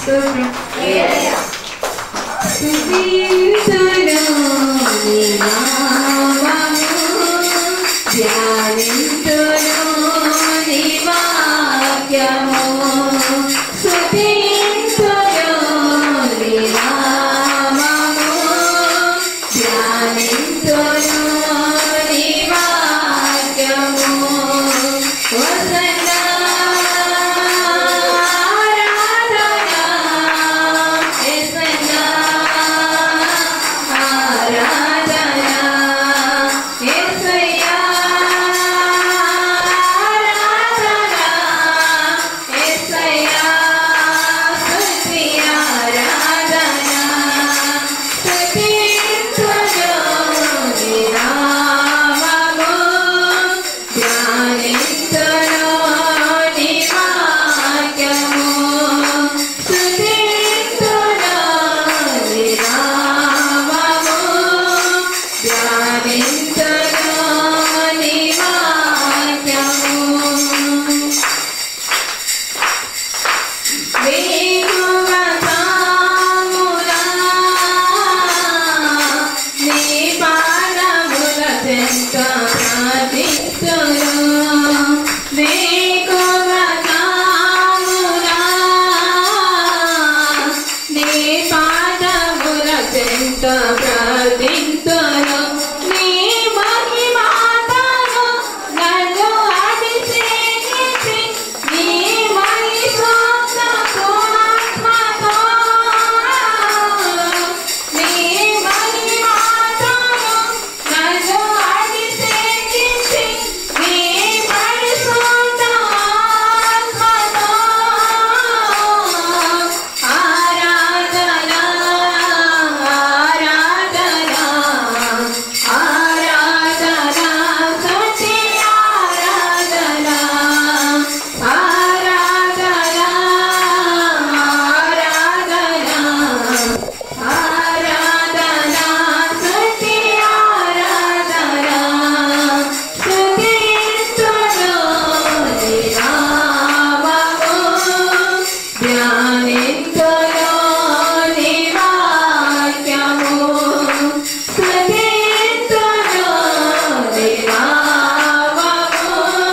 స్తోత్రం స్తుతింతును నీ నామము, ధ్యానింతును నీ వాక్యము. స్తుతింతును నీ నామము, ధ్యానింతును నీ వాక్యము. హోసన్నా, ఆరాధన, యేసయ్యా, ఆరాధన, యేసయ్యా, ఆరాధన, యేసయ్యా, స్తుతి ఆరాధన, స్తుతింతును నీ నామము, ధ్యానింతును నీ వాక్యము. స్తుతింతును నీ నామము, ధ్యానింతును నీ వాక్యము. వేకువతాములా నీ పాదముల చెంత ప్రార్థిస్తును. వేకువతాములా నీ పాదముల చెంత ప్రార్థిస్తును. నీ మహిమాతను నన్ను అభిషేకించి నీ మహిమోన్నత ఆత్మతో నీ మహిమాతను నన్ను అభిషేకించి నీ పరిశుద్ధ ఆత్మతో ఆరాధన ఆరాధన ఆరాధన స్తుతి ఆరాధన ఆరాధన ఆరాధన ఆరాధన స్తుతి ఆరాధన స్తుతింతును నీ నామము ధ్యానింతును నీ వాక్యము స్తుతింతును నీ నామము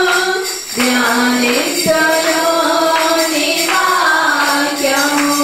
ధ్యానింతును నీ వాక్యము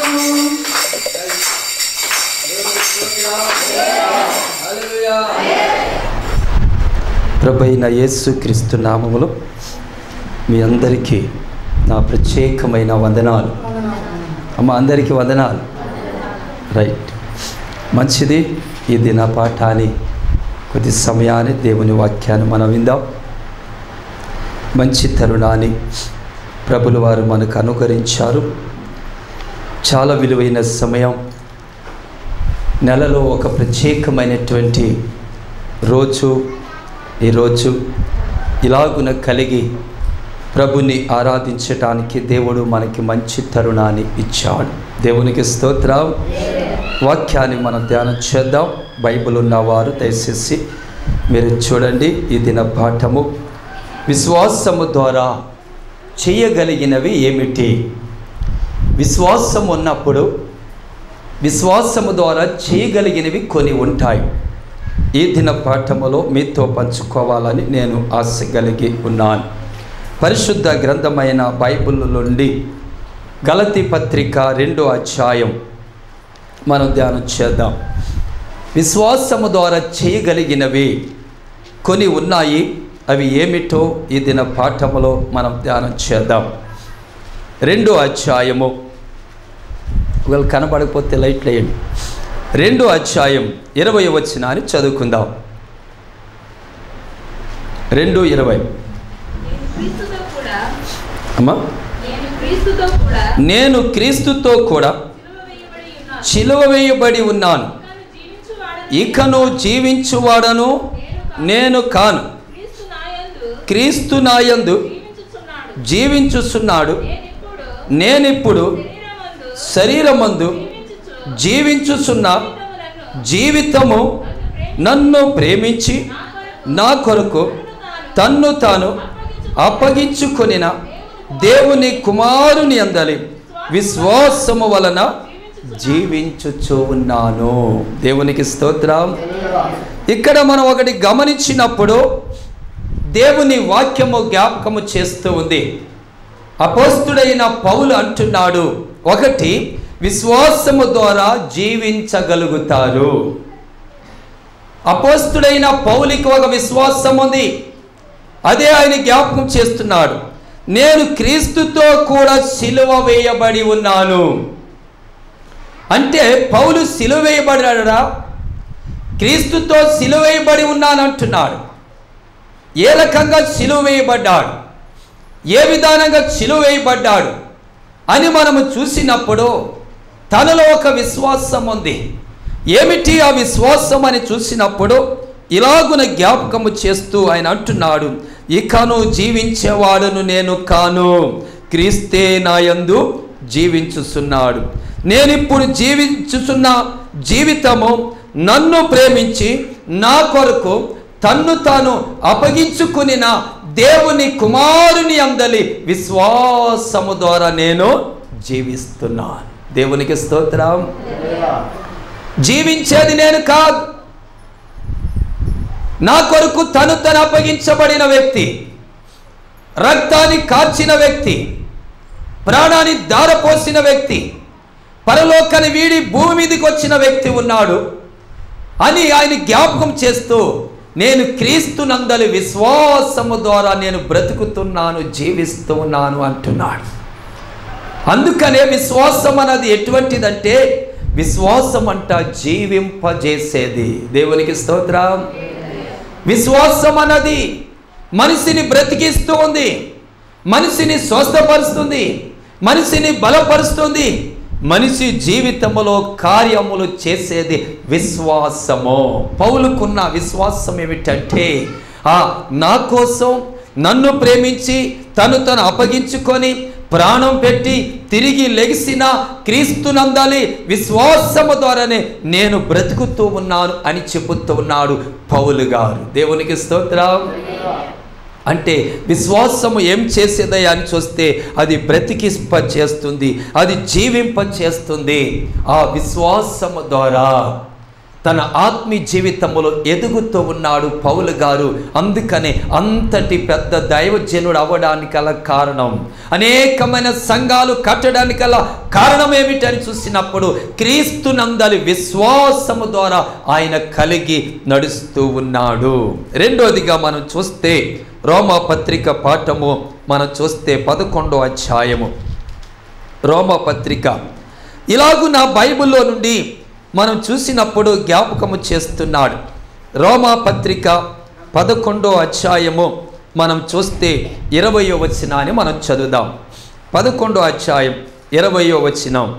ప్రభు అయిన యేసుక్రీస్తు నామములో మీ అందరికీ నా ప్రత్యేకమైన వందనాలు అమ్మ అందరికీ వందనాలు రైట్ మంచిది ఈ దిన పాఠాన్ని కొద్ది సమయాన్ని దేవుని వాక్యాన్ని మనం విందాం మంచి తరుణాన్ని ప్రభులు వారు మనకు అనుకరించారు చాలా విలువైన సమయం నెలలో ఒక ప్రత్యేకమైనటువంటి రోజు ఈరోజు ఇలాగున కలిగి ప్రభుని ఆరాధించటానికి దేవుడు మనకి మంచి తరుణాన్ని ఇచ్చాడు దేవునికి స్తోత్రం వాక్యాన్ని మనం ధ్యానం చేద్దాం బైబిల్ ఉన్నవారు దయచేసి మీరు చూడండి ఈ దిన పాఠము విశ్వాసము ద్వారా చేయగలిగినవి ఏమిటి విశ్వాసం ఉన్నప్పుడు విశ్వాసము ద్వారా చేయగలిగినవి కొన్ని ఉంటాయి ఈ దిన పాఠములో మీతో పంచుకోవాలని నేను ఆశ కలిగి ఉన్నాను పరిశుద్ధ గ్రంథమైన బైబిల్ నుండి గలతి పత్రిక రెండో అధ్యాయం మనం ధ్యానం చేద్దాం విశ్వాసము ద్వారా చేయగలిగినవి కొన్ని ఉన్నాయి అవి ఏమిటో ఈ దిన పాఠములో మనం ధ్యానం చేద్దాం రెండో అధ్యాయము ఒకవేళ కనబడకపోతే లైట్లు వేయండి రెండో అధ్యాయం ఇరవై వచ్చినాన్ని చదువుకుందాం రెండు ఇరవై నేను క్రీస్తుతో కూడా అమ్మా నేను క్రీస్తుతో కూడా నేను క్రీస్తుతో కూడా సిలువ వేయబడి ఉన్నాను చిలువ వేయబడి ఉన్నాను ఇకను జీవించువాడను ఇకను జీవించువాడను నేను కాను క్రీస్తు నాయందు క్రీస్తు నాయందు జీవించుచున్నాడు జీవించుచున్నాడు నేనిప్పుడు నేనిప్పుడు శరీరమందు శరీరమందు జీవించుచు జీవించుచున్న జీవితమునకు జీవితము నన్ను ప్రేమించి నా కొరకు తన్ను తాను అప్పగించుకొనిన దేవుని కుమారుని అందలి విశ్వాసము వలన జీవించుచూ ఉన్నాను దేవునికి స్తోత్రం ఇక్కడ మనం ఒకటి గమనించినప్పుడు దేవుని వాక్యము జ్ఞాపకము చేస్తూ ఉంది అపోస్తుడైన పౌలు అంటున్నాడు ఒకటి విశ్వాసము ద్వారా జీవించగలుగుతారు అపోస్తుడైన పౌలికి ఒక విశ్వాసం ఉంది అదే ఆయన జ్ఞాపకం చేస్తున్నాడు నేను క్రీస్తుతో కూడా సిలువ వేయబడి ఉన్నాను అంటే పౌలు సిలువ వేయబడ్డాడా క్రీస్తుతో సిలువ వేయబడి ఉన్నాను అంటున్నాడు ఏ రకంగా సిలువ వేయబడ్డాడు ఏ విధానంగా సిలువ వేయబడ్డాడు అని మనము చూసినప్పుడు తనలో ఒక విశ్వాసం ఉంది ఏమిటి ఆ విశ్వాసం అని చూసినప్పుడు ఇలాగున జ్ఞాపకము చేస్తూ ఆయన అంటున్నాడు ఇకను జీవించేవాడును నేను కాను క్రీస్తే నాయందు జీవించుచున్నాడు నేనిప్పుడు జీవించుచున్న జీవితము నన్ను ప్రేమించి నా కొరకు తన్ను తాను అప్పగించుకునిన దేవుని కుమారుని అందలి విశ్వాసము ద్వారా నేను జీవిస్తున్నాను దేవునికి స్తోత్రం జీవించేది నేను కాదు నా కొరకు తను తను అప్పగించబడిన వ్యక్తి రక్తాన్ని కార్చిన వ్యక్తి ప్రాణాన్ని దారపోసిన వ్యక్తి పరలోకాన్ని వీడి భూమి మీదకి వచ్చిన వ్యక్తి ఉన్నాడు అని ఆయన జ్ఞాపకం చేస్తూ నేను క్రీస్తు నందలి విశ్వాసము ద్వారా నేను బ్రతుకుతున్నాను జీవిస్తూ ఉన్నాను అంటున్నాడు అందుకనే విశ్వాసం అన్నది ఎటువంటిదంటే విశ్వాసం అంట జీవింపజేసేది దేవునికి స్తోత్రం విశ్వాసం అన్నది మనిషిని బ్రతికిస్తూ ఉంది మనిషిని స్వస్థపరుస్తుంది మనిషిని బలపరుస్తుంది మనిషి జీవితంలో కార్యములు చేసేది విశ్వాసము పౌలుకున్న విశ్వాసం ఏమిటంటే ఆ నా కోసం నన్ను ప్రేమించి తను తను అప్పగించుకొని ప్రాణం పెట్టి తిరిగి లెగిసిన క్రీస్తునందాలి విశ్వాసము ద్వారానే నేను బ్రతుకుతూ ఉన్నాను అని చెబుతూ ఉన్నాడు పౌలు గారు దేవునికి స్తోత్రం అంటే విశ్వాసము ఏం చేసేదయ్యా అని చూస్తే అది బ్రతికింప చేస్తుంది అది జీవింప చేస్తుంది ఆ విశ్వాసము ద్వారా తన ఆత్మీయ జీవితంలో ఎదుగుతూ ఉన్నాడు పౌలు గారు అందుకనే అంతటి పెద్ద దైవజనుడు అవ్వడానికి గల కారణం అనేకమైన సంఘాలు కట్టడానికి గల కారణం ఏమిటని చూసినప్పుడు క్రీస్తు నందలి విశ్వాసము ద్వారా ఆయన కలిగి నడుస్తూ ఉన్నాడు రెండోదిగా మనం చూస్తే రోమా పత్రిక పాఠము మనం చూస్తే పదకొండో అధ్యాయము రోమా పత్రిక ఇలాగు నా బైబిల్లో నుండి మనం చూసినప్పుడు జ్ఞాపకము చేస్తున్నాడు రోమా పత్రిక పదకొండో అధ్యాయము మనం చూస్తే ఇరవయో వచనాన్ని మనం చదువుదాం పదకొండో అధ్యాయం ఇరవయో వచనం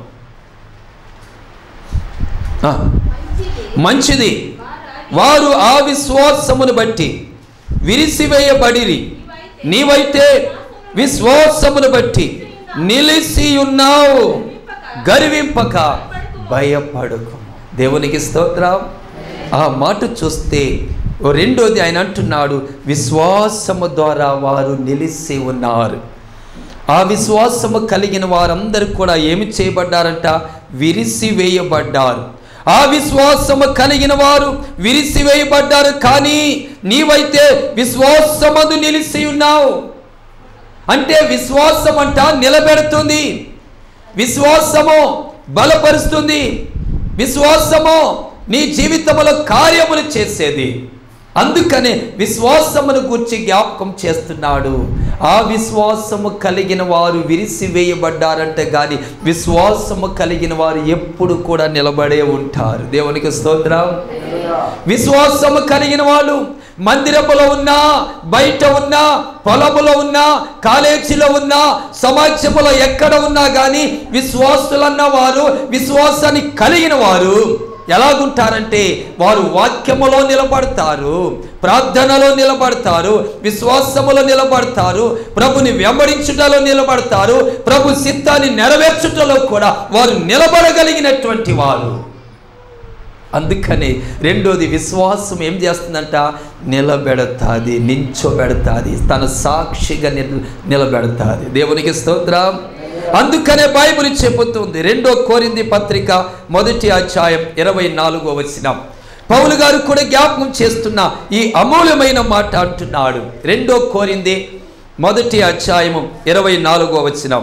ఆ, మంచిది వారు ఆ విశ్వాసమును బట్టి విరిసివేయబడిరి నీవైతే విశ్వాసమును బట్టి నిలిచి ఉన్నావు గర్వింపక భయపడకు దేవునికి స్తోత్రం ఆ మాట చూస్తే ఓ రెండోది ఆయన అంటున్నాడు విశ్వాసము ద్వారా వారు నిలిచి ఉన్నారు ఆ విశ్వాసము కలిగిన వారందరూ కూడా ఏమి చేయబడ్డారంట విరిసివేయబడ్డారు ఆ విశ్వాసము కలిగిన వారు విరిసివేయబడ్డారు కానీ నీవైతే విశ్వాసమందు నిలిచి ఉన్నావు అంటే విశ్వాసం అంట నిలబెడుతుంది విశ్వాసము బలపరుస్తుంది విశ్వాసము నీ జీవితంలో కార్యములు చేసేది అందుకనే విశ్వాసమును గురించి జ్ఞాపకం చేస్తున్నాడు ఆ విశ్వాసము కలిగిన వారు విరిసివేయబడ్డారంటే కానీ విశ్వాసము కలిగిన వారు ఎప్పుడు కూడా నిలబడే ఉంటారు దేవునికి స్తోత్రం విశ్వాసము కలిగిన వాళ్ళు మందిరములో ఉన్నా బయట ఉన్నా పొలములో ఉన్నా కాలేజీలో ఉన్నా సమాజంలో ఎక్కడ ఉన్నా కానీ విశ్వాసులన్న వారు విశ్వాసాన్ని కలిగిన వారు ఎలాగుంటారంటే వారు వాక్యములో నిలబడతారు ప్రార్థనలో నిలబడతారు విశ్వాసములో నిలబడతారు ప్రభుని వెంబడించుటలో నిలబడతారు ప్రభు చిత్తాన్ని నెరవేర్చుటలో కూడా వారు నిలబడగలిగినటువంటి వారు అందుకని రెండోది విశ్వాసం ఏం చేస్తుందంట నిలబెడతాది నించోబెడతాది తన సాక్షిగా నిల్ నిలబెడతాది దేవునికి స్తోత్రం అందుకనే బైబిల్ చెబుతుంది రెండో కోరింది పత్రిక మొదటి అధ్యాయం ఇరవై నాలుగో వచనం పౌలు గారు కూడా జ్ఞాపకం చేస్తున్న ఈ అమూల్యమైన మాట అంటున్నాడు రెండో కోరింది మొదటి అధ్యాయము ఇరవై నాలుగో వచనం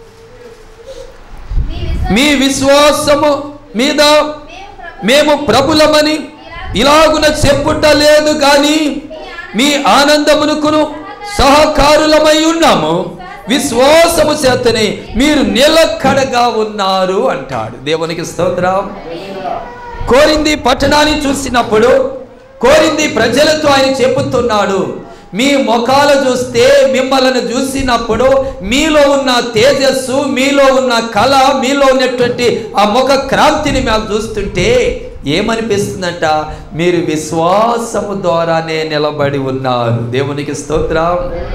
మీ మీ విశ్వాసము మీద మేము మేము ప్రభులమని ఇలాగున చెప్పుట లేదు కానీ మీ ఆనందమునకును సహకారులమై ఉన్నాము విశ్వాసము చేతనే మీరు నిలకడగా ఉన్నారు అంటాడు దేవునికి స్తోత్రం కోరింది పట్టణాన్ని చూసినప్పుడు కోరింది ప్రజలతో ఆయన చెబుతున్నాడు మీ ముఖాలు చూస్తే మిమ్మల్ని చూసినప్పుడు మీలో ఉన్న తేజస్సు మీలో ఉన్న కళ మీలో ఉన్నటువంటి ఆ ముఖ క్రాంతిని మేము చూస్తుంటే ఏమనిపిస్తుందంట మీరు విశ్వాసము ద్వారానే నిలబడి ఉన్నారు దేవునికి స్తోత్రం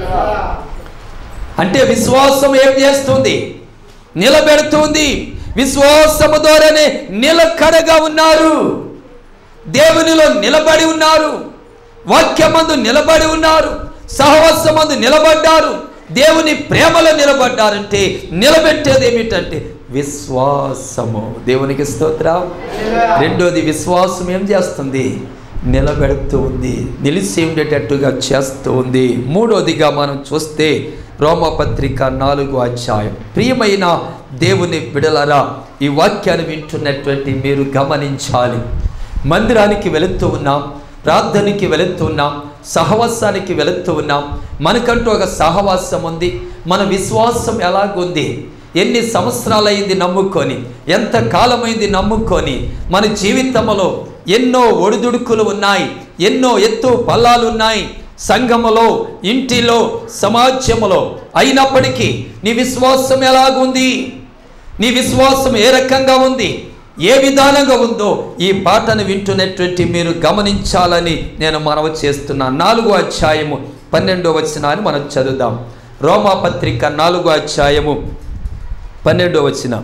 అంటే విశ్వాసం ఏం చేస్తుంది నిలబెడుతుంది విశ్వాసము ద్వారానే నిలకడగా ఉన్నారు దేవునిలో నిలబడి ఉన్నారు వాక్యమందు నిలబడి ఉన్నారు సహవాసమందు నిలబడ్డారు దేవుని ప్రేమలో నిలబడ్డారంటే నిలబెట్టేది ఏమిటంటే విశ్వాసము దేవునికి స్తోత్రం రెండోది విశ్వాసం ఏం చేస్తుంది నిలబెడుతూ ఉంది నిలిచి ఉండేటట్టుగా చేస్తూ ఉంది మూడోదిగా మనం చూస్తే రోమపత్రిక నాలుగు అధ్యాయం ప్రియమైన దేవుని బిడలరా ఈ వాక్యాన్ని వింటున్నటువంటి మీరు గమనించాలి మందిరానికి వెళుతూ ఉన్నాం ప్రార్థనకి వెళుతూ ఉన్నాం సహవాసానికి వెళుతూ ఉన్నాం మనకంటూ ఒక సహవాసం ఉంది మన విశ్వాసం ఎలాగుంది ఎన్ని సంవత్సరాలైంది నమ్ముకొని ఎంత కాలమైంది నమ్ముకొని మన జీవితంలో ఎన్నో ఒడిదుడుకులు ఉన్నాయి ఎన్నో ఎత్తు పల్లాలు ఉన్నాయి సంఘములో ఇంటిలో సమాజములో అయినప్పటికీ నీ విశ్వాసం ఎలాగుంది నీ విశ్వాసం ఏ రకంగా ఉంది ఏ విధానంగా ఉందో ఈ పాటను వింటున్నటువంటి మీరు గమనించాలని నేను మనవి చేస్తున్నాను నాలుగో అధ్యాయము పన్నెండో వచనాన్ని మనం చదువుదాం రోమాపత్రిక నాలుగో అధ్యాయము పన్నెండో వచన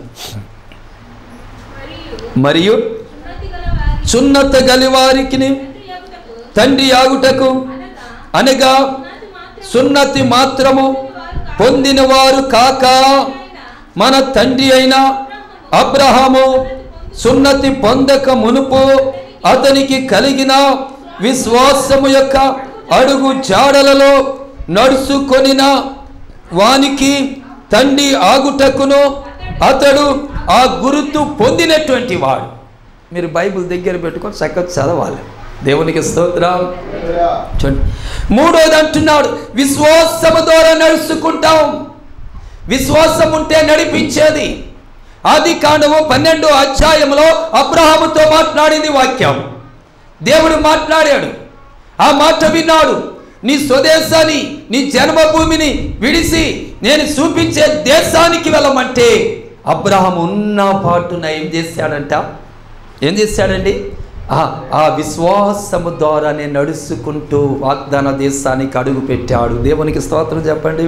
మరియు మరియు ఉన్నతి గల వారి చున్నత గలివారికి తండ్రి యొక్కకు తండ్రి ఆగుటకు అనగా అనగా ఉన్నతి మాత్రము సున్నతి మాత్రము వారు కాదు. పొందిన వారు కాక ఆయన మన తండ్రి అయిన అబ్రహాము సున్నతి పొందక మునుపు అతనికి కలిగిన విశ్వాసము యొక్క అడుగు జాడలలో నడుచుకొనిన వానికి తండ్రి ఆగుటకును అతడు ఆ గుర్తు పొందినటువంటి వాడు మీరు బైబిల్ దగ్గర పెట్టుకొని చక్కగా చదవాలి దేవునికి స్తోత్రం చూడండి మూడోది అంటున్నాడు విశ్వాసము ద్వారా నడుచుకుంటాం విశ్వాసం ఉంటే నడిపించేది ఆది కాండము పన్నెండో అధ్యాయంలో అబ్రహాముతో మాట్లాడింది వాక్యం దేవుడు మాట్లాడాడు ఆ మాట విన్నాడు నీ స్వదేశాన్ని నీ జన్మభూమిని విడిసి నేను చూపించే దేశానికి వెళ్ళమంటే అబ్రహాం ఉన్న పాటున ఏం చేశాడంట ఏం చేశాడండి ఆ ఆ విశ్వాసము ద్వారానే నడుచుకుంటూ వాగ్దాన దేశానికి అడుగు పెట్టాడు దేవునికి స్తోత్రం చెప్పండి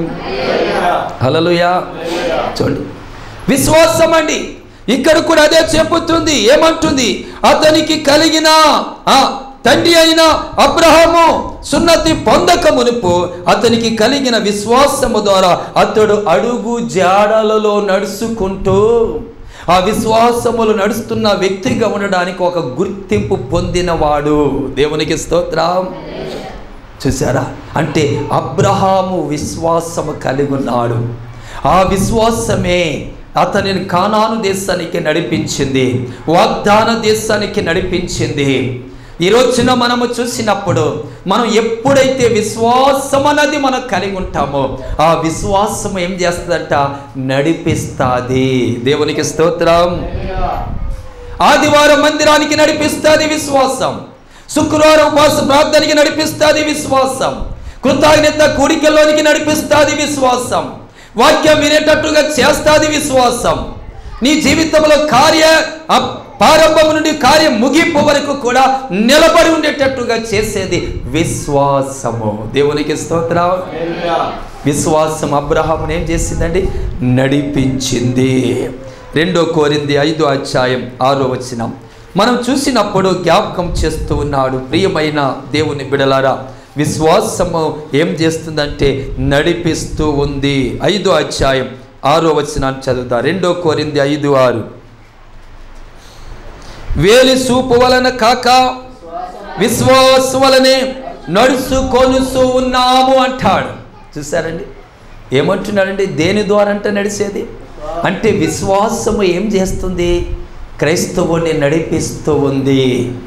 హలలుయా చూడండి విశ్వాసం అండి ఇక్కడ కూడా అదే చెప్పుతుంది ఏమంటుంది అతనికి కలిగిన ఆ తండ్రి అయిన అబ్రహము సున్నతి పొందక మునుపు అతనికి కలిగిన విశ్వాసము ద్వారా అతడు అడుగు జాడలలో నడుచుకుంటూ ఆ విశ్వాసములు నడుస్తున్న వ్యక్తిగా ఉండడానికి ఒక గుర్తింపు పొందినవాడు దేవునికి స్తోత్రం చూసారా అంటే అబ్రహాము విశ్వాసము కలిగి ఉన్నాడు ఆ విశ్వాసమే అతనిని కానాను దేశానికి నడిపించింది వాగ్దాన దేశానికి నడిపించింది ఈ రోజున మనము చూసినప్పుడు మనం ఎప్పుడైతే విశ్వాసం అన్నది మనం కలిగి ఉంటామో ఆ విశ్వాసం ఏం చేస్తుందంట నడిపిస్తుంది దేవునికి స్తోత్రం ఆదివారం మందిరానికి నడిపిస్తుంది విశ్వాసం శుక్రవారం ఉపవాస ప్రార్థనకి నడిపిస్తుంది విశ్వాసం కృతజ్ఞత కూడికల్లోనికి నడిపిస్తుంది విశ్వాసం వాక్యం వినేటట్టుగా చేస్తుంది విశ్వాసం నీ జీవితంలో కార్య అ- ప్రారంభం నుండి కార్యం ముగింపు వరకు కూడా నిలబడి ఉండేటట్టుగా చేసేది విశ్వాసము దేవునికి స్తోత్రం విశ్వాసం అబ్రహామును ఏం చేసిందండి నడిపించింది రెండో కోరింది ఐదో అధ్యాయం ఆరో వచనం మనం చూసినప్పుడు జ్ఞాపకం చేస్తూ ఉన్నాడు ప్రియమైన దేవుని బిడలారా విశ్వాసము ఏం చేస్తుందంటే నడిపిస్తూ ఉంది ఐదో అధ్యాయం ఆరో వచనాన్ని చదువుతా రెండో కోరింది ఐదు ఆరు వేలి సూపు వలన కాక విశ్వాస వలనే నడుచు కొనుసు ఉన్నాము అంటాడు చూసారండి ఏమంటున్నాడండి దేని ద్వారా అంటే నడిచేది అంటే విశ్వాసము ఏం చేస్తుంది క్రైస్తవుని నడిపిస్తూ ఉంది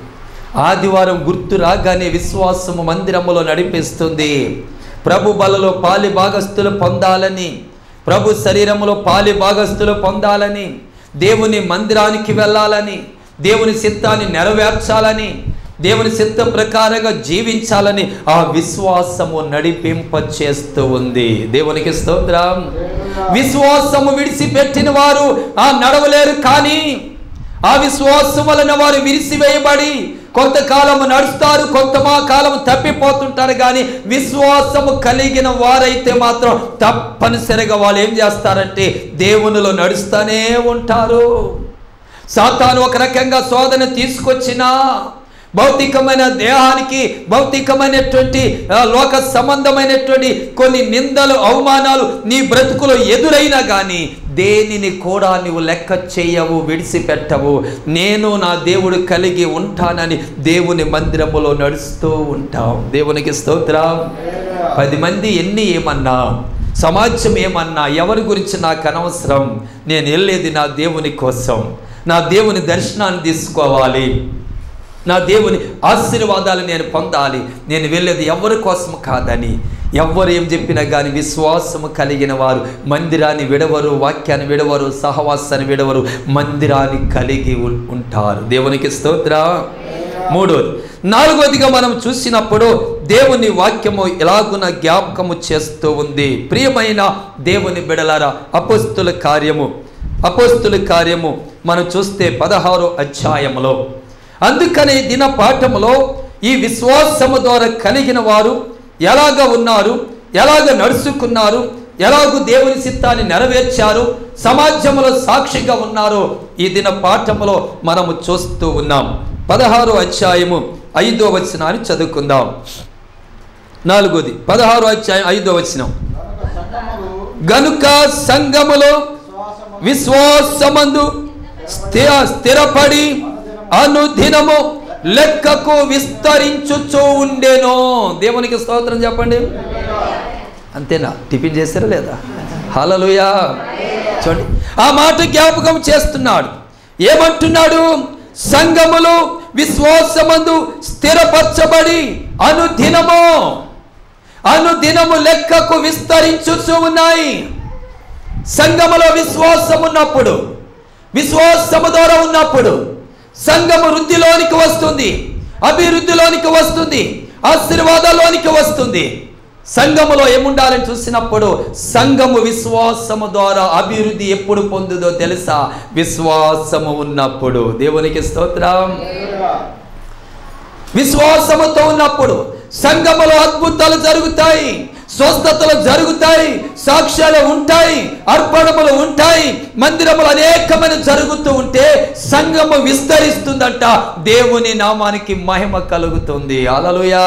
ఆదివారం గుర్తు రాగానే విశ్వాసము మందిరములో నడిపిస్తుంది ప్రభు బలలో పాలి భాగస్థులు పొందాలని ప్రభు శరీరములో పాలి భాగస్థులు పొందాలని దేవుని మందిరానికి వెళ్ళాలని దేవుని చిత్తాన్ని నెరవేర్చాలని దేవుని చిత్త ప్రకారంగా జీవించాలని ఆ విశ్వాసము నడిపింప చేస్తూ ఉంది దేవునికి స్తోత్రం విశ్వాసము విడిచిపెట్టిన వారు ఆ నడవలేరు కానీ ఆ విశ్వాసం వలన వారు విరిసివేయబడి కొంతకాలము నడుస్తారు కొంత మా కాలము తప్పిపోతుంటారు కానీ విశ్వాసము కలిగిన వారైతే మాత్రం తప్పనిసరిగా వాళ్ళు ఏం చేస్తారంటే దేవునిలో నడుస్తూనే ఉంటారు సాతాను ఒక రకంగా శోధన తీసుకొచ్చినా భౌతికమైన దేహానికి భౌతికమైనటువంటి ఆ, లోక సంబంధమైనటువంటి కొన్ని నిందలు అవమానాలు నీ బ్రతుకులో ఎదురైనా కానీ దేనిని కూడా నువ్వు లెక్క చేయవు విడిచిపెట్టవు నేను నా దేవుడు కలిగి ఉంటానని దేవుని మందిరములో నడుస్తూ ఉంటాం దేవునికి స్తోత్రం పది మంది ఎన్ని ఏమన్నా సమాజం ఏమన్నా ఎవరి గురించి నాకు అనవసరం నేను వెళ్ళేది నా దేవుని కోసం నా దేవుని దర్శనాన్ని తీసుకోవాలి నా దేవుని ఆశీర్వాదాలు నేను పొందాలి నేను వెళ్ళేది ఎవరి కోసం కాదని ఎవ్వరు ఏం చెప్పినా కానీ విశ్వాసము కలిగిన వారు మందిరాన్ని విడవరు వాక్యాన్ని విడవరు సహవాసాన్ని విడవరు మందిరాన్ని కలిగి ఉం- ఉంటారు దేవునికి స్తోత్ర మూడోది నాలుగోదిగా మనం చూసినప్పుడు దేవుని వాక్యము ఎలాగున జ్ఞాపకము చేస్తూ ఉంది ప్రియమైన దేవుని బిడలారా అపోస్తుల కార్యము అపోస్తుల కార్యము మనం చూస్తే పదహారో అధ్యాయములో అందుకనే దిన పాఠములో ఈ విశ్వాసము ద్వారా కలిగిన వారు ఎలాగ ఉన్నారు ఎలాగ నడుచుకున్నారు ఎలాగూ దేవుని చిత్తాన్ని నెరవేర్చారు సమాజంలో సాక్షిగా ఉన్నారు ఈ దిన పాఠములో మనము చూస్తూ ఉన్నాం పదహారో అధ్యాయము ఐదో వచనాన్ని చదువుకుందాం నాలుగోది పదహారో అధ్యాయం ఐదో వచనం గనుక సంఘములో విశ్వాసమందు స్థిర స్థిరపడి అనుదినము లెక్కకు విస్తరించుచూ ఉండేను దేవునికి స్తోత్రం చెప్పండి అంతేనా టిఫిన్ చేశారా లేదా హలలుయా చూడండి ఆ మాట జ్ఞాపకం చేస్తున్నాడు ఏమంటున్నాడు సంఘములు విశ్వాసమందు స్థిరపరచబడి అనుదినము అనుదినము లెక్కకు విస్తరించుచూ ఉన్నాయి సంఘములో విశ్వాసం ఉన్నప్పుడు విశ్వాసము ద్వారా ఉన్నప్పుడు సంఘము వృద్ధిలోనికి వస్తుంది అభివృద్ధిలోనికి వస్తుంది ఆశీర్వాదాలోనికి వస్తుంది సంఘములో ఏముండాలని చూసినప్పుడు సంఘము విశ్వాసము ద్వారా అభివృద్ధి ఎప్పుడు పొందుదో తెలుసా విశ్వాసము ఉన్నప్పుడు దేవునికి స్తోత్రం విశ్వాసముతో ఉన్నప్పుడు సంఘములో అద్భుతాలు జరుగుతాయి స్వస్థతలు జరుగుతాయి సాక్ష్యాలు ఉంటాయి అర్పణములు ఉంటాయి మందిరములు అనేకమైన జరుగుతూ ఉంటే సంఘము విస్తరిస్తుందంట దేవుని నామానికి మహిమ కలుగుతుంది అలలుయా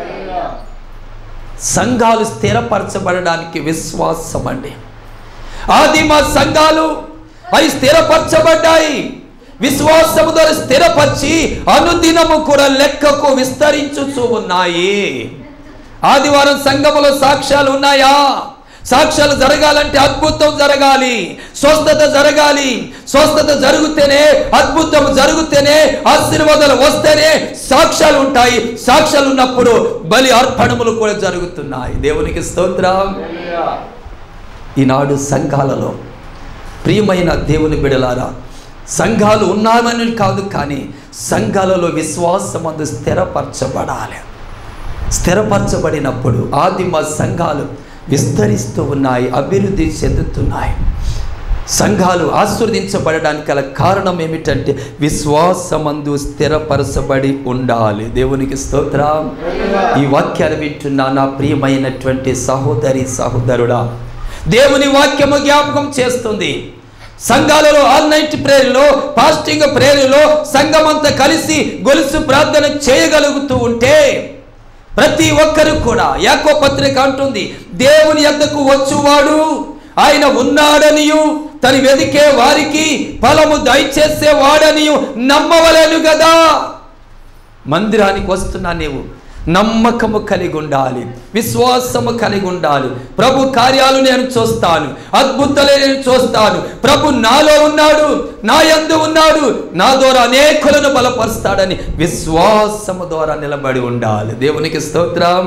సంఘాలు స్థిరపరచబడడానికి విశ్వాసం అండి ఆదిమ సంఘాలు అవి స్థిరపరచబడ్డాయి విశ్వాసము ద్వారా స్థిరపరిచి అనుదినము కూడా లెక్కకు విస్తరించుచూ ఉన్నాయి ఆదివారం సంఘములో సాక్ష్యాలు ఉన్నాయా సాక్ష్యాలు జరగాలంటే అద్భుతం జరగాలి స్వస్థత జరగాలి స్వస్థత జరిగితేనే అద్భుతం జరిగితేనే ఆశీర్వాదాలు వస్తేనే సాక్ష్యాలు ఉంటాయి సాక్ష్యాలు ఉన్నప్పుడు బలి అర్పణములు కూడా జరుగుతున్నాయి దేవునికి స్తోత్రం ఈనాడు సంఘాలలో ప్రియమైన దేవుని బిడలారా సంఘాలు ఉన్నామని కాదు కానీ సంఘాలలో విశ్వాసం అందు స్థిరపరచబడాలి స్థిరపరచబడినప్పుడు ఆదిమ సంఘాలు విస్తరిస్తూ ఉన్నాయి అభివృద్ధి చెందుతున్నాయి సంఘాలు ఆస్వాదించబడడానికి గల కారణం ఏమిటంటే విశ్వాసమందు స్థిరపరచబడి ఉండాలి దేవునికి స్తోత్రం ఈ వాక్యాలు వింటున్నా నా ప్రియమైనటువంటి సహోదరి సహోదరుడా దేవుని వాక్యము జ్ఞాపకం చేస్తుంది సంఘాలలో ఆల్ నైట్ ప్రేయర్లో ఫాస్టింగ్ ప్రేయర్లో సంఘమంతా కలిసి గొలుసు ప్రార్థన చేయగలుగుతూ ఉంటే ప్రతి ఒక్కరు కూడా యాకో పత్రిక అంటుంది దేవుని యొద్దకు వచ్చువాడు ఆయన ఉన్నాడనియు తను వెదికే వారికి ఫలము దయచేసే వాడనియు నమ్మవలేను కదా మందిరానికి వస్తున్నా నీవు నమ్మకము కలిగి ఉండాలి విశ్వాసము కలిగి ఉండాలి ప్రభు కార్యాలు నేను చూస్తాను అద్భుతాలు నేను చూస్తాను ప్రభు నాలో ఉన్నాడు నా యందు ఉన్నాడు నా ద్వారా అనేకులను బలపరుస్తాడని విశ్వాసము ద్వారా నిలబడి ఉండాలి దేవునికి స్తోత్రం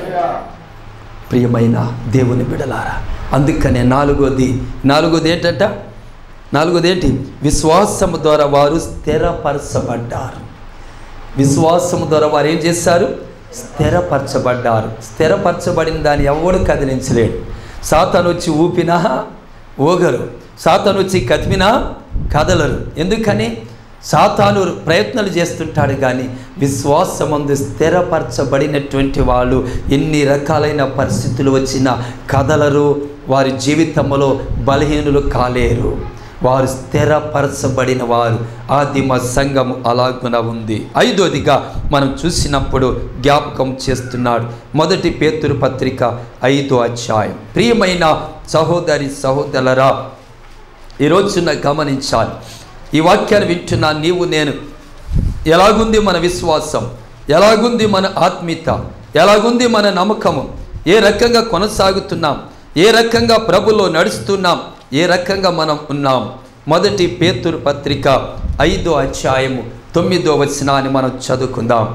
ప్రియమైన దేవుని బిడలారా అందుకనే నాలుగోది నాలుగోది ఏంటంట నాలుగోది ఏంటి విశ్వాసము ద్వారా వారు స్థిరపరచబడ్డారు విశ్వాసము ద్వారా వారు ఏం చేశారు స్థిరపరచబడ్డారు స్థిరపరచబడిన దాన్ని ఎవడు కదిలించలేడు సాతాను వచ్చి ఊపినా ఊగరు సాతాను వచ్చి కదిమినా కదలరు ఎందుకని సాతాను ప్రయత్నాలు చేస్తుంటాడు కానీ విశ్వాసమందు స్థిరపరచబడినటువంటి వాళ్ళు ఎన్ని రకాలైన పరిస్థితులు వచ్చినా కదలరు వారి జీవితంలో బలహీనులు కాలేరు వారు స్థిరపరచబడిన వారు ఆదిమ సంఘం అలాగున ఉంది ఐదోదిగా మనం చూసినప్పుడు జ్ఞాపకం చేస్తున్నాడు మొదటి పేతురు పత్రిక ఐదో అధ్యాయం ప్రియమైన సహోదరి సహోదరులరా ఈరోజున గమనించాలి ఈ వాక్యాన్ని వింటున్నా నీవు నేను ఎలాగుంది మన విశ్వాసం ఎలాగుంది మన ఆత్మీయత ఎలాగుంది మన నమ్మకము ఏ రకంగా కొనసాగుతున్నాం ఏ రకంగా ప్రభులో నడుస్తున్నాం ఏ రకంగా మనం ఉన్నాం మొదటి పేతురు పత్రిక ఐదో అధ్యాయము తొమ్మిదో వచనాన్ని మనం చదువుకుందాం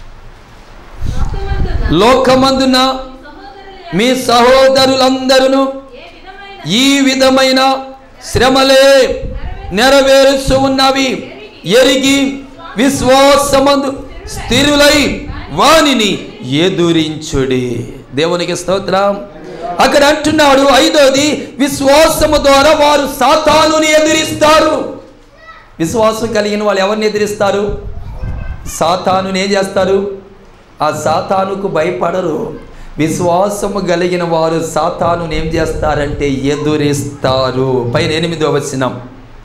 లోకమందున్న లోకమందున సహోదరుల మీ సహోదరులందరూ ఏ విధమైన ఈ విధమైన శ్రమలే నెరవేరుచు ఉన్నవి ఎరిగి విశ్వాసమందు స్థిరులై వానిని ఎదురించుడి దేవునికి స్తోత్రం అక్కడ అంటున్నాడు ఐదోది విశ్వాసము ద్వారా వారు సాతానుని ఎదిరిస్తారు విశ్వాసం కలిగిన వాళ్ళు ఎవరిని ఎదిరిస్తారు సాతానుని ఏం చేస్తారు ఆ సాతానుకు భయపడరు విశ్వాసము కలిగిన వారు సాతానుని ఏం చేస్తారంటే ఎదురిస్తారు పైన ఎనిమిదో వచనం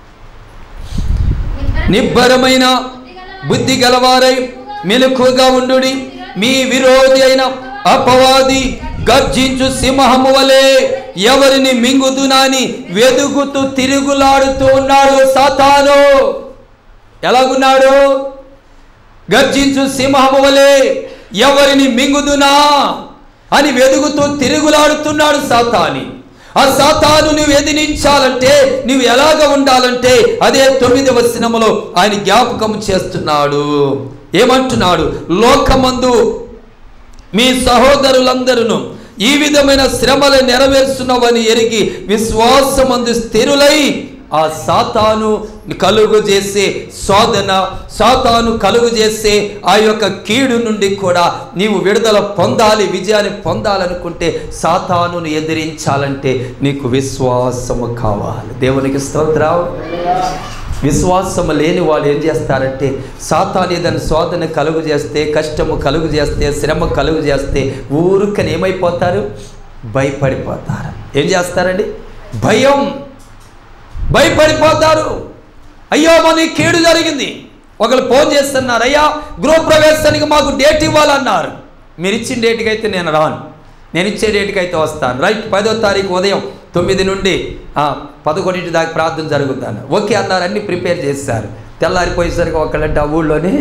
నిబ్బరమైన బుద్ధి గలవారై మెలకుగా ఉండుడి మీ విరోధి అయిన అపవాది గర్జించు సింహము వలె ఎవరిని మింగుదునాని వెదుగుతూ తిరుగులాడుతూ ఉన్నాడు సాతాను ఎలాగున్నాడు గర్జించు సింహము వలె ఎవరిని మింగుదునా అని వెదుగుతూ తిరుగులాడుతున్నాడు సాతాని ఆ సాతాను నువ్వు ఎదిరించాలంటే నువ్వు ఎలాగ ఉండాలంటే అదే తొమ్మిది వచనములో ఆయన జ్ఞాపకం చేస్తున్నాడు ఏమంటున్నాడు లోకమందు మీ సహోదరులందరూ ఈ విధమైన శ్రమలు నెరవేర్చున్నవని ఎరిగి విశ్వాసమందు స్థిరులై ఆ సాతాను కలుగు చేసే శోధన సాతాను కలుగు చేసే ఆ యొక్క కీడు నుండి కూడా నీవు విడుదల పొందాలి విజయాన్ని పొందాలనుకుంటే సాతానును ఎదిరించాలంటే నీకు విశ్వాసము కావాలి దేవునికి స్తోత్రం విశ్వాసము లేని వాళ్ళు ఏం చేస్తారంటే సాతాను ఏదైనా శోధన కలుగు చేస్తే కష్టము కలుగు చేస్తే శ్రమ కలుగు చేస్తే ఊరుకని ఏమైపోతారు భయపడిపోతారు ఏం చేస్తారండి భయం భయపడిపోతారు అయ్యో మన కీడు జరిగింది ఒకళ్ళు ఫోన్ చేస్తున్నారు అయ్యా గృహ ప్రవేశానికి మాకు డేట్ ఇవ్వాలన్నారు మీరు ఇచ్చిన డేట్కి అయితే నేను రాను నేను ఇచ్చే డేట్కి అయితే వస్తాను రైట్ పదో తారీఖు ఉదయం తొమ్మిది నుండి ఆ, పదకొండింటి దాకా ప్రార్థన జరుగుతాను ఓకే అన్నారు అన్ని ప్రిపేర్ చేశారు తెల్లారిపోయేసరికి ఒకళ్ళంటే ఆ ఊళ్ళోనే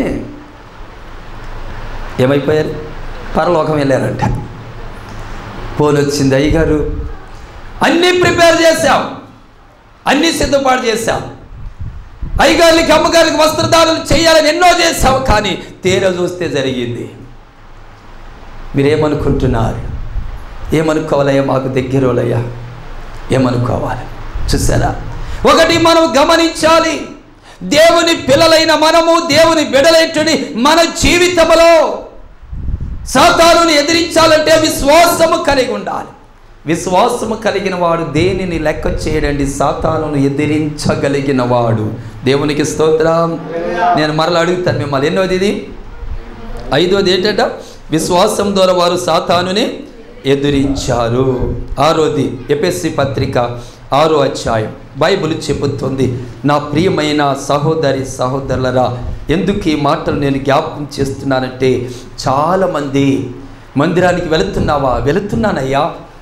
ఏమైపోయారు పరలోకం వెళ్ళారంట ఫోన్ వచ్చింది అయ్యగారు అన్నీ ప్రిపేర్ చేశాం అన్నీ సిద్ధపాటు చేశాం అయ్యగారికి అమ్మగారికి వస్త్రదారులు చేయాలని ఎన్నో చేశాం కానీ తీర చూస్తే జరిగింది మీరేమనుకుంటున్నారు ఏమనుకోవాలయ్యా మాకు దగ్గరోలయ్యా ఏమనుకోవాలి చూసారా ఒకటి మనం గమనించాలి దేవుని పిల్లలైన మనము దేవుని బిడలైనటువంటి మన జీవితంలో సాతానుని ఎదిరించాలంటే విశ్వాసము కలిగి ఉండాలి విశ్వాసము కలిగిన వాడు దేనిని లెక్క చేయడండి సాతానును ఎదిరించగలిగిన వాడు దేవునికి స్తోత్రం నేను మరలా అడుగుతాను మిమ్మల్ని ఎన్నోది ఇది ఐదోది ఏంటంట విశ్వాసం ద్వారా వారు సాతానుని ఎదిరించారు ఆరోది ఎపిఎస్సి పత్రిక ఆరో అధ్యాయం బైబిల్ చెబుతుంది నా ప్రియమైన సహోదరి సహోదరులరా ఎందుకు ఈ మాటలు నేను జ్ఞాపకం చేస్తున్నానంటే చాలామంది మందిరానికి వెళుతున్నావా వెళుతున్నానయ్యా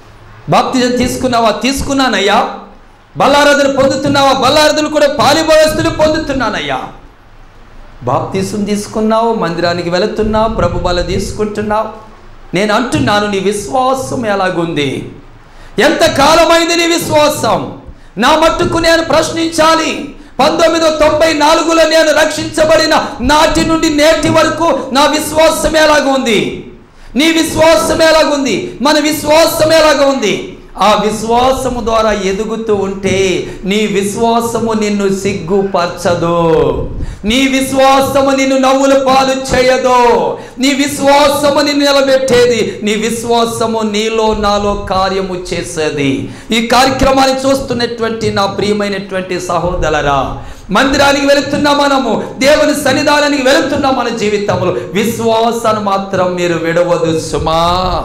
బాప్తిజం తీసుకున్నావా తీసుకున్నానయ్యా బల్లారదులు పొందుతున్నావా బల్లారదులు కూడా పాలిభవస్తులు పొందుతున్నానయ్యా బాప్తీసం తీసుకున్నావు మందిరానికి వెళుతున్నావు ప్రభు బల తీసుకుంటున్నావు నేను అంటున్నాను నీ విశ్వాసం ఎలాగుంది ఎంత కాలమైంది నీ విశ్వాసం నా మట్టుకు నేను ప్రశ్నించాలి పంతొమ్మిది వందల తొంభై నాలుగులో నేను రక్షించబడిన నాటి నుండి నేటి వరకు నా విశ్వాసం ఎలాగుంది నీ విశ్వాసం ఎలాగుంది మన విశ్వాసం ఎలాగ ఉంది ఆ విశ్వాసము ద్వారా ఎదుగుతూ ఉంటే నీ విశ్వాసము నిన్ను సిగ్గుపరచదు నీ విశ్వాసము నిన్ను నవ్వుల పాలు చేయదు నీ విశ్వాసము నిన్ను నిలబెట్టేది నీ విశ్వాసము నీలో నాలో కార్యము చేసేది ఈ కార్యక్రమాన్ని చూస్తున్నటువంటి నా ప్రియమైనటువంటి సహోదరరా మందిరానికి వెళుతున్నా మనము దేవుని సన్నిధానానికి వెళుతున్నా మన జీవితంలో విశ్వాసాన్ని మాత్రం మీరు విడవదు సుమా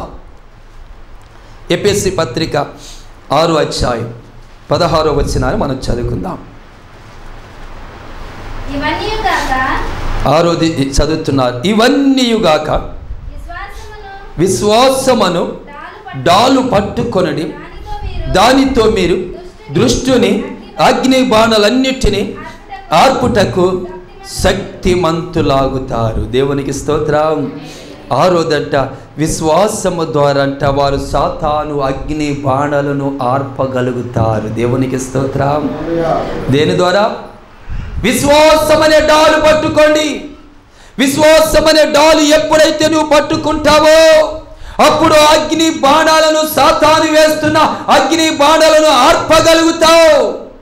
ఎపిఎస్సి పత్రిక ఆరు అధ్యాయం పదహారో వచ్చినాన్ని మనం చదువుకుందాం ఇవన్నీ గాక ఆరోది చదువుతున్నారు ఇవన్నీయుగాక విశ్వాసమును విశ్వాసమును డాలు పట్టు డాలు పట్టుకొనడి దానితో దానితో మీరు మీరు దృష్టిని అగ్ని బాణలన్నిటినీ ఆర్పుటకు శక్తిమంతులాగుతారు దేవునికి స్తోత్రం ఆరోదంట విశ్వాసము ద్వారా అంట వారు సాతాను అగ్ని బాణలను ఆర్పగలుగుతారు దేవునికి స్తోత్రం దేని ద్వారా విశ్వాసం అనే డాలు పట్టుకోండి విశ్వాసం అనే డాలు ఎప్పుడైతే నువ్వు పట్టుకుంటావో అప్పుడు అగ్ని బాణాలను సాతాను వేస్తున్న అగ్ని బాణాలను ఆర్పగలుగుతావు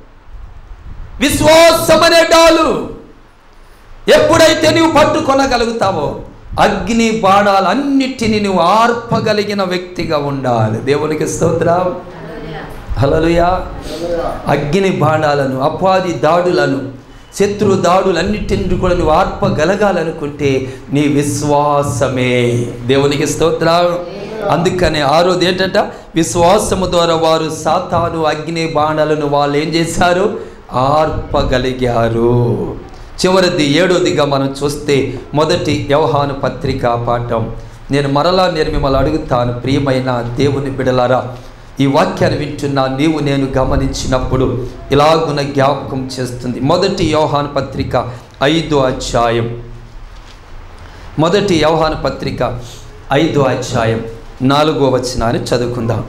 విశ్వాసం అనే డాలు ఎప్పుడైతే నువ్వు పట్టుకొనగలుగుతావో అగ్ని బాణాలన్నిటినీ నువ్వు ఆర్పగలిగిన వ్యక్తిగా ఉండాలి దేవునికి స్తోత్రం హలలుయా అగ్ని బాణాలను అపాది దాడులను శత్రు దాడులన్నిటిని కూడా నువ్వు ఆర్పగలగాలనుకుంటే నీ విశ్వాసమే దేవునికి స్తోత్రం అందుకనే ఆరోది ఏంటంట విశ్వాసము ద్వారా వారు సాతాను అగ్ని బాణాలను వాళ్ళు ఏం చేశారు ఆర్పగలిగారు చివరిది ఏడోదిగా మనం చూస్తే మొదటి వ్యవహాను పత్రిక పాఠం నేను మరలా నేను మిమ్మల్ని అడుగుతాను ప్రియమైన దేవుని బిడలారా ఈ వాక్యాన్ని వింటున్నా నీవు నేను గమనించినప్పుడు ఇలాగున జ్ఞాపకం చేస్తుంది మొదటి యోహాను పత్రిక ఐదో అధ్యాయం మొదటి యోహాను పత్రిక ఐదో అధ్యాయం నాలుగో వచనాన్ని చదువుకుందాం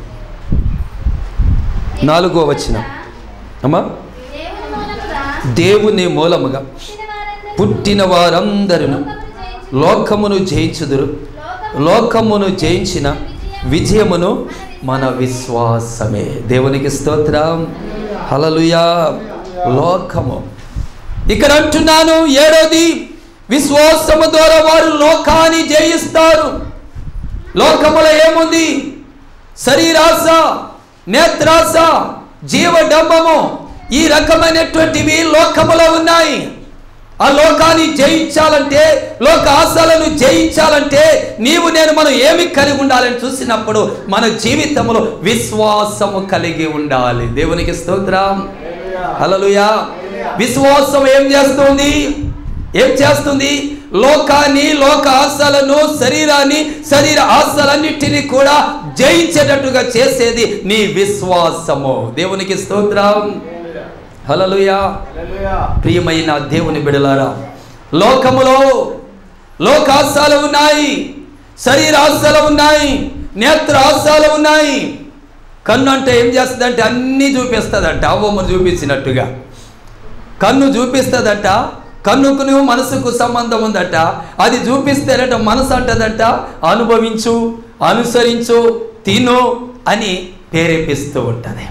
నాలుగో వచనం అమ్మా దేవుని మూలముగా దేవుని మూలముగా పుట్టిన వారందరూ పుట్టిన వారందరూ లోకమును జయించుదురు లోకమును జయించిన విజయమును మన విశ్వాసమే దేవునికి స్తోత్రం హలలుయా లోకము ఇక్కడ అంటున్నాను ఏడోది విశ్వాసము ద్వారా వారు లోకాన్ని జయిస్తారు లోకములో ఏముంది శరీరాశ నేత్రాశ జీవడంబము ఈ రకమైనటువంటివి లోకములో ఉన్నాయి ఆ లోకాన్ని జయించాలంటే లోక ఆశలను జయించాలంటే నీవు నేను మనం ఏమి కలిగి ఉండాలని చూసినప్పుడు మన జీవితంలో విశ్వాసము కలిగి ఉండాలి దేవునికి స్తోత్రం హల్లెలూయా విశ్వాసం ఏం చేస్తుంది ఏం చేస్తుంది లోకాన్ని లోక ఆశలను శరీరాన్ని శరీర ఆశలన్నిటినీ కూడా జయించేటట్టుగా చేసేది నీ విశ్వాసము దేవునికి స్తోత్రం హల్లెలూయా ప్రియమైన దేవుని బిడలారా లోకములో లోకాశాలు ఉన్నాయి శరీరాశాలు ఉన్నాయి నేత్ర ఆశాలు ఉన్నాయి కన్ను అంటే ఏం చేస్తుందంటే అన్నీ చూపిస్తుందంట అవ్వమ్మ చూపించినట్టుగా కన్ను చూపిస్తుందట కన్నుకు నువ్వు మనసుకు సంబంధం ఉందట అది చూపిస్తేనట మనసు అంటదంట అనుభవించు అనుసరించు తిను అని ప్రేరేపిస్తూ ఉంటుంది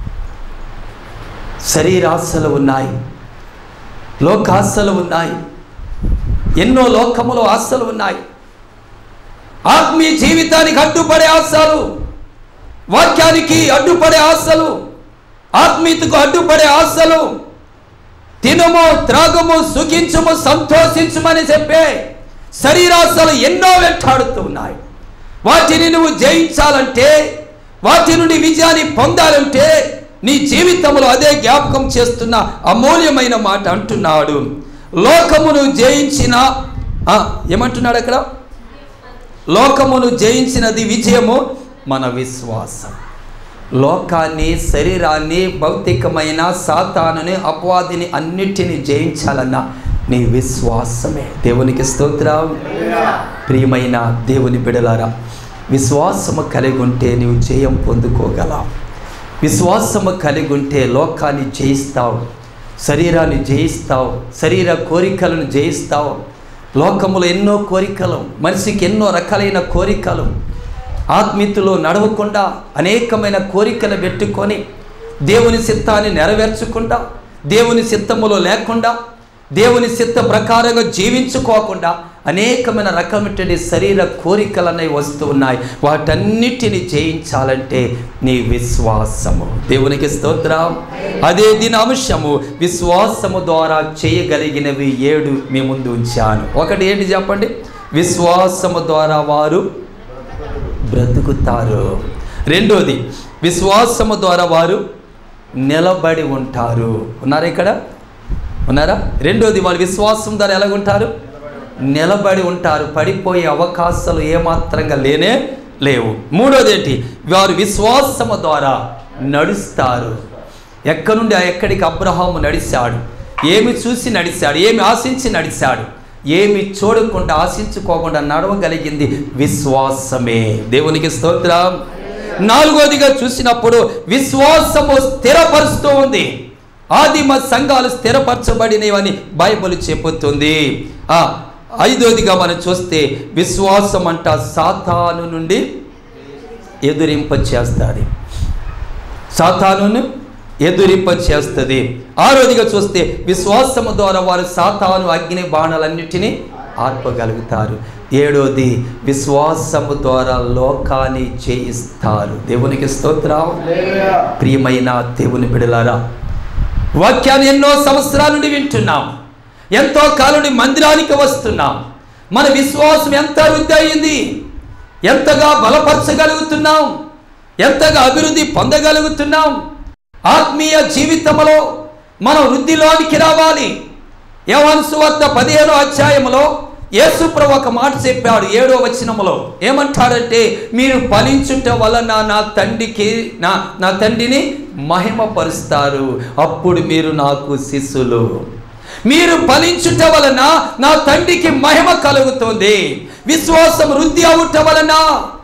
శరీరాశలు ఉన్నాయి లోకాశలు ఉన్నాయి ఎన్నో లోకములో ఆశలు ఉన్నాయి ఆత్మీయ జీవితానికి అడ్డుపడే ఆశలు వాక్యానికి అడ్డుపడే ఆశలు ఆత్మీయతకు అడ్డుపడే ఆశలు తినము త్రాగము సుఖించము సంతోషించమని చెప్పే శరీరాశలు ఎన్నో వెంటాడుతూ ఉన్నాయి వాటిని నువ్వు జయించాలంటే వాటి నుండి విజయాన్ని పొందాలంటే నీ జీవితంలో అదే జ్ఞాపకం చేస్తున్న అమూల్యమైన మాట అంటున్నాడు లోకమును జయించిన ఆ, ఏమంటున్నాడు అక్కడ లోకమును జయించినది విజయము మన విశ్వాసం లోకాన్ని శరీరాన్ని భౌతికమైన సాతానుని అపవాదిని అన్నిటిని జయించాలన్న నీ విశ్వాసమే దేవునికి స్తోత్రం ప్రియమైన దేవుని బిడలారా విశ్వాసము కలిగి ఉంటే నీవు జయం పొందుకోగలవు విశ్వాసము కలిగి ఉంటే లోకాన్ని జయిస్తావు శరీరాన్ని జయిస్తావు శరీర కోరికలను జయిస్తావు లోకములో ఎన్నో కోరికలు మనిషికి ఎన్నో రకాలైన కోరికలు ఆత్మీయతలో నడవకుండా అనేకమైన కోరికలు పెట్టుకొని దేవుని చిత్తాన్ని నెరవేర్చకుండా దేవుని చిత్తములో లేకుండా దేవుని చిత్త ప్రకారంగా జీవించుకోకుండా అనేకమైన రకమైనటువంటి శరీర కోరికలు అనేవి వస్తూ ఉన్నాయి వాటన్నిటిని జయించాలంటే నీ విశ్వాసము దేవునికి స్తోత్రం అదే దీని అంశము విశ్వాసము ద్వారా చేయగలిగినవి ఏడు మీ ముందు ఉంచాను ఒకటి ఏంటి చెప్పండి విశ్వాసము ద్వారా వారు బ్రతుకుతారు రెండోది విశ్వాసము ద్వారా వారు నిలబడి ఉంటారు ఉన్నారా ఇక్కడ ఉన్నారా రెండోది వారు విశ్వాసం ద్వారా ఎలాగుంటారు నిలబడి ఉంటారు పడిపోయే అవకాశాలు ఏమాత్రంగా లేనే లేవు మూడోది ఏంటి వారు విశ్వాసము ద్వారా నడుస్తారు ఎక్కడి నుండి ఆ ఎక్కడికి అబ్రహాము నడిచాడు ఏమి చూసి నడిచాడు ఏమి ఆశించి నడిచాడు ఏమి చూడకుండా ఆశించుకోకుండా నడవగలిగింది విశ్వాసమే దేవునికి స్తోత్రం నాలుగోదిగా చూసినప్పుడు విశ్వాసము స్థిరపరుస్తూ ఉంది ఆదిమ సంఘాలు స్థిరపరచబడినవని బైబిల్ చెబుతుంది ఆ ఐదోదిగా మనం చూస్తే విశ్వాసం అంట సాతాను నుండి ఎదురింప చేస్తుంది సాతానును ఎదురింప చేస్తుంది ఆరోదిగా చూస్తే విశ్వాసము ద్వారా వారు సాతాను అగ్ని బాణాలన్నిటినీ ఆర్పగలుగుతారు ఏడోది విశ్వాసము ద్వారా లోకాన్ని చేయిస్తారు దేవునికి స్తోత్రం ప్రియమైన దేవుని బిడలారా వాక్యాన్ని ఎన్నో సంవత్సరాల నుండి వింటున్నాం ఎంతో కాలం నుండి మందిరానికి వస్తున్నాం మన విశ్వాసం ఎంత వృద్ధి అయింది ఎంతగా బలపరచగలుగుతున్నాం ఎంతగా అభివృద్ధి పొందగలుగుతున్నాం ఆత్మీయ జీవితంలో మనం వృద్ధిలోనికి రావాలి యవన్ సువార్త పదిహేనో అధ్యాయములో యేసుప్రభు ఒక మాట చెప్పాడు ఏడో వచనములో ఏమంటాడంటే మీరు ఫలించుట వలన నా తండ్రికి నా నా తండ్రిని మహిమపరుస్తారు అప్పుడు మీరు నాకు శిష్యులు మీరు ఫలించుట వలన నా తండ్రికి మహిమ కలుగుతుంది విశ్వాసం వృద్ధి అవుట వలన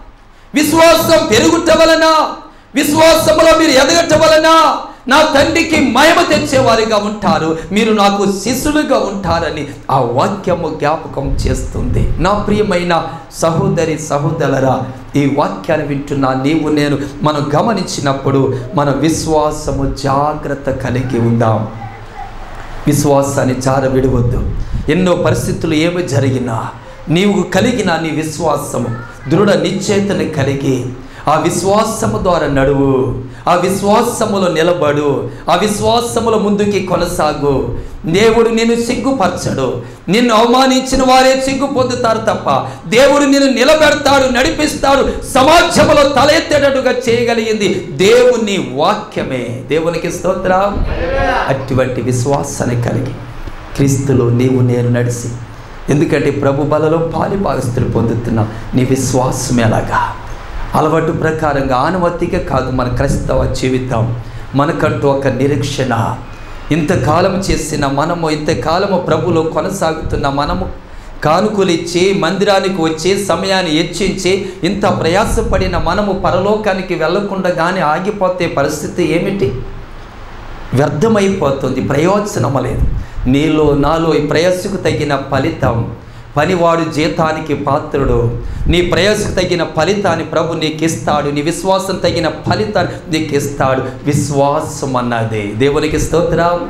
విశ్వాసం పెరుగుట వలన విశ్వాసములో మీరు ఎదగట వలన నా తండ్రికి మహిమ తెచ్చేవారిగా ఉంటారు మీరు నాకు శిష్యులుగా ఉంటారని ఆ వాక్యము జ్ఞాపకం చేస్తుంది నా ప్రియమైన సహోదరి సహోదరులరా ఈ వాక్యాన్ని వింటున్నా నీవు నేను మనం గమనించినప్పుడు మన విశ్వాసము జాగ్రత్త కలిగి ఉందాం విశ్వాసాన్ని చార విడవద్దు ఎన్నో పరిస్థితులు ఏమి జరిగినా నీవు కలిగిన నీ విశ్వాసము దృఢ నిశ్చేతని కలిగి ఆ విశ్వాసము ద్వారా నడువు ఆ విశ్వాసములో నిలబడు ఆ విశ్వాసములో ముందుకి కొనసాగు దేవుడు నిన్ను సిగ్గుపరచడు నిన్ను అవమానించిన వారే సిగ్గు పొందుతారు తప్ప దేవుడు నిన్ను నిలబెడతాడు నడిపిస్తాడు సమాజంలో తల ఎత్తేటట్టుగా చేయగలిగింది దేవుని వాక్యమే దేవునికి స్తోత్రం అటువంటి విశ్వాసాన్ని కలిగి క్రీస్తులో నీవు నేను నడిచి ఎందుకంటే ప్రభు బలలో పాలి భాగస్తులు పొందుతున్నా నీ విశ్వాసం ఎలాగా అలవాటు ప్రకారంగా ఆనవత్తిగా కాదు మన క్రైస్తవ జీవితం మనకంటూ ఒక నిరీక్షణ ఇంతకాలం చేసిన మనము ఇంతకాలము ప్రభులో కొనసాగుతున్న మనము కానుకలు ఇచ్చి మందిరానికి వచ్చి సమయాన్ని హెచ్చించి ఇంత ప్రయాసపడిన మనము పరలోకానికి వెళ్లకుండా కానీ ఆగిపోతే పరిస్థితి ఏమిటి వ్యర్థమైపోతుంది ప్రయోజనం లేదు నీలో నాలో ఈ ప్రయాసకు తగిన ఫలితం పనివాడు జీతానికి పాత్రుడు నీ ప్రయాసకు తగిన ఫలితాన్ని ప్రభు నీకు ఇస్తాడు నీ విశ్వాసం తగిన ఫలితాన్ని నీకు ఇస్తాడు విశ్వాసం అన్నది దేవునికి స్తోత్రం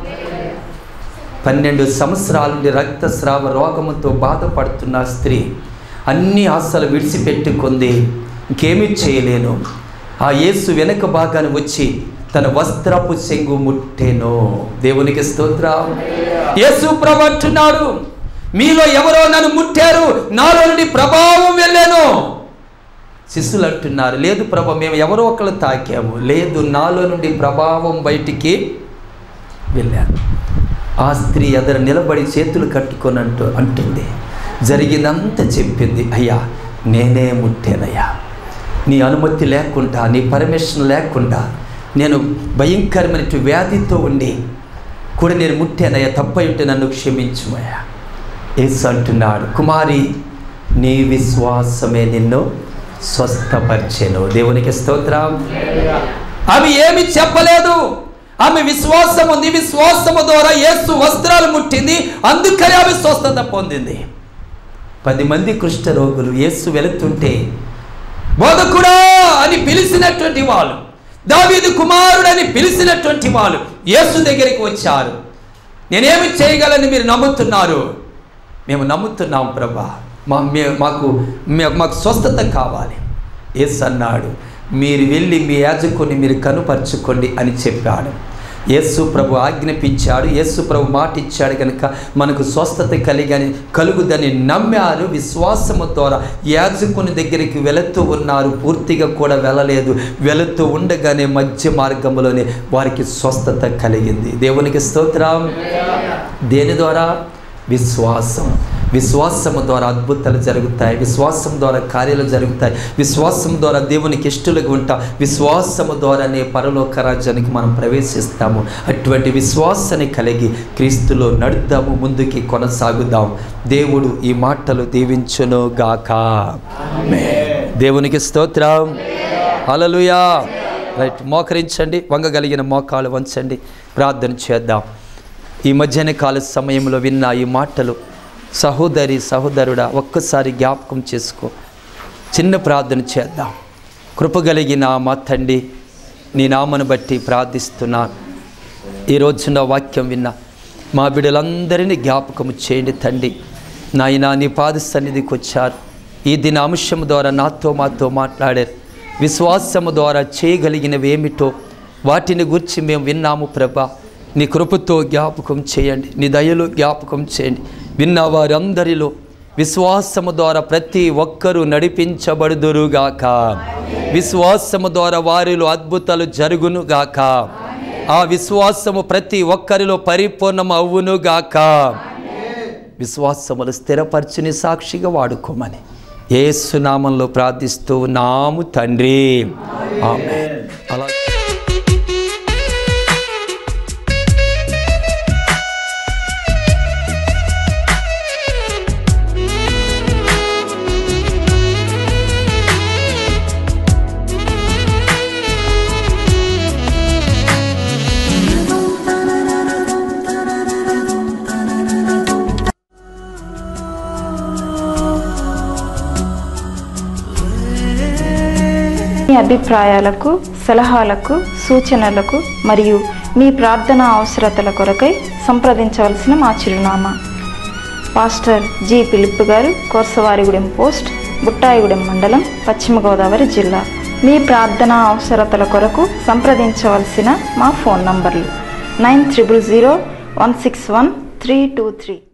పన్నెండు సంవత్సరాల నుండి రక్తస్రావ రోగముతో బాధపడుతున్న స్త్రీ అన్ని ఆశలు విడిచిపెట్టుకుంది ఇంకేమీ చేయలేను ఆ యేసు వెనక భాగాన్ని వచ్చి తన వస్త్రపు చెంగు ముట్టెను దేవునికి స్తోత్రం యేసు ప్రభు అంటున్నాడు మీలో ఎవరో నన్ను ముట్టారు నాలో నుండి ప్రభావం వెళ్ళాను శిష్యులు అంటున్నారు లేదు ప్రభు మేము ఎవరో ఒకళ్ళు తాకాము లేదు నాలో నుండి ప్రభావం బయటికి వెళ్ళాను ఆ స్త్రీ ఎదర నిలబడి చేతులు కట్టుకొని అంటూ అంటుంది జరిగిందంతా చెప్పింది అయ్యా నేనే ముట్టానయ్యా నీ అనుమతి లేకుండా నీ పర్మిషన్ లేకుండా నేను భయంకరమైన వ్యాధితో ఉండి కూడా నేను ముట్టానయ్యా తప్పై ఉంటే నన్ను క్షమించుమయ్యా యేసు అంటున్నాడు కుమారి నీ విశ్వాసమే నిన్ను స్వస్థపరిచెను దేవునికి స్తోత్రం ఆమె ఏమి చెప్పలేదు ఆమె విశ్వాసము నీ విశ్వాసము ద్వారా యేసు వస్త్రాలు ముట్టింది అందుకని ఆమె స్వస్థత పొందింది పది మంది కుష్ఠ రోగులు యేసు వెళుతుంటే బోధకుడా అని పిలిచినటువంటి వాళ్ళు దావీదు కుమారుడని పిలిచినటువంటి వాళ్ళు యేసు దగ్గరికి వచ్చారు నేనేమి చేయగలని మీరు నమ్ముతున్నారు మేము నమ్ముతున్నాం ప్రభా మా మే- మాకు మే- మాకు స్వస్థత కావాలి యేసు అన్నాడు మీరు వెళ్ళి మీ యాజకుని మీరు కనుపరుచుకోండి అని చెప్పాడు యేసు ప్రభు ఆజ్ఞాపించాడు యేసు ప్రభు మాట ఇచ్చాడు కనుక మనకు స్వస్థత కలిగని కలుగుదని నమ్మారు విశ్వాసము ద్వారా యాజకుని దగ్గరికి వెళుతూ ఉన్నారు పూర్తిగా కూడా వెళ్ళలేదు వెళుతూ ఉండగానే మధ్య మార్గంలోనే వారికి స్వస్థత కలిగింది దేవునికి స్తోత్రం దేని ద్వారా విశ్వాసం విశ్వాసము ద్వారా అద్భుతాలు జరుగుతాయి విశ్వాసం ద్వారా కార్యాలు జరుగుతాయి విశ్వాసం ద్వారా దేవునికి ఇష్టలుగా ఉంటాం విశ్వాసము ద్వారానే పరలోక రాజ్యానికి మనం ప్రవేశిస్తాము అటువంటి విశ్వాసాన్ని కలిగి క్రీస్తులో నడుద్దాము ముందుకి కొనసాగుదాం దేవుడు ఈ మాటలు దీవించును గాక దేవునికి స్తోత్రం హల్లెలూయా రైట్ మోకరించండి వంగగలిగిన మోకాలు వంచండి ప్రార్థన చేద్దాం ఈ మధ్యాహ్న కాల సమయంలో విన్న ఈ మాటలు సహోదరి సహోదరుడా ఒక్కసారి జ్ఞాపకం చేసుకో చిన్న ప్రార్థన చేద్దాం కృపగలిగిన మా తండ్రి నీ నామను బట్టి ప్రార్థిస్తున్నాను ఈ రోజున వాక్యం విన్న మా బిడ్డలందరినీ జ్ఞాపకం చేయండి తండ్రి నాయన నీ పాద సన్నిధికి వచ్చారు ఈ దిన అంశం ద్వారా నాతో మాతో మాట్లాడారు విశ్వాసము ద్వారా చేయగలిగినవి ఏమిటో వాటిని గురించి మేము విన్నాము ప్రభా నీ కృపతో జ్ఞాపకం చేయండి నీ దయలో జ్ఞాపకం చేయండి విన్న వారందరిలో విశ్వాసము ద్వారా ప్రతి ఒక్కరూ నడిపించబడుదురుగాక విశ్వాసము ద్వారా వారిలో అద్భుతాలు జరుగునుగాక ఆ విశ్వాసము ప్రతి ఒక్కరిలో పరిపూర్ణం అవ్వునుగాక విశ్వాసములు స్థిరపరచుని సాక్షిగా వాడుకోమని ఏసునామంలో ప్రార్థిస్తూ నాము తండ్రి ఆమేన్. అలా మీ అభిప్రాయాలకు సలహాలకు సూచనలకు మరియు మీ ప్రార్థన అవసరతల కొరకై సంప్రదించవలసిన మా చిరునామా పాస్టర్ జి పిలుపు గారు కోర్సవారిగూడెం పోస్ట్ బుట్టాయిగూడెం మండలం పశ్చిమ గోదావరి జిల్లా మీ ప్రార్థన అవసరతల కొరకు సంప్రదించవలసిన మా ఫోన్ నంబర్లు nine triple zero one six one three two three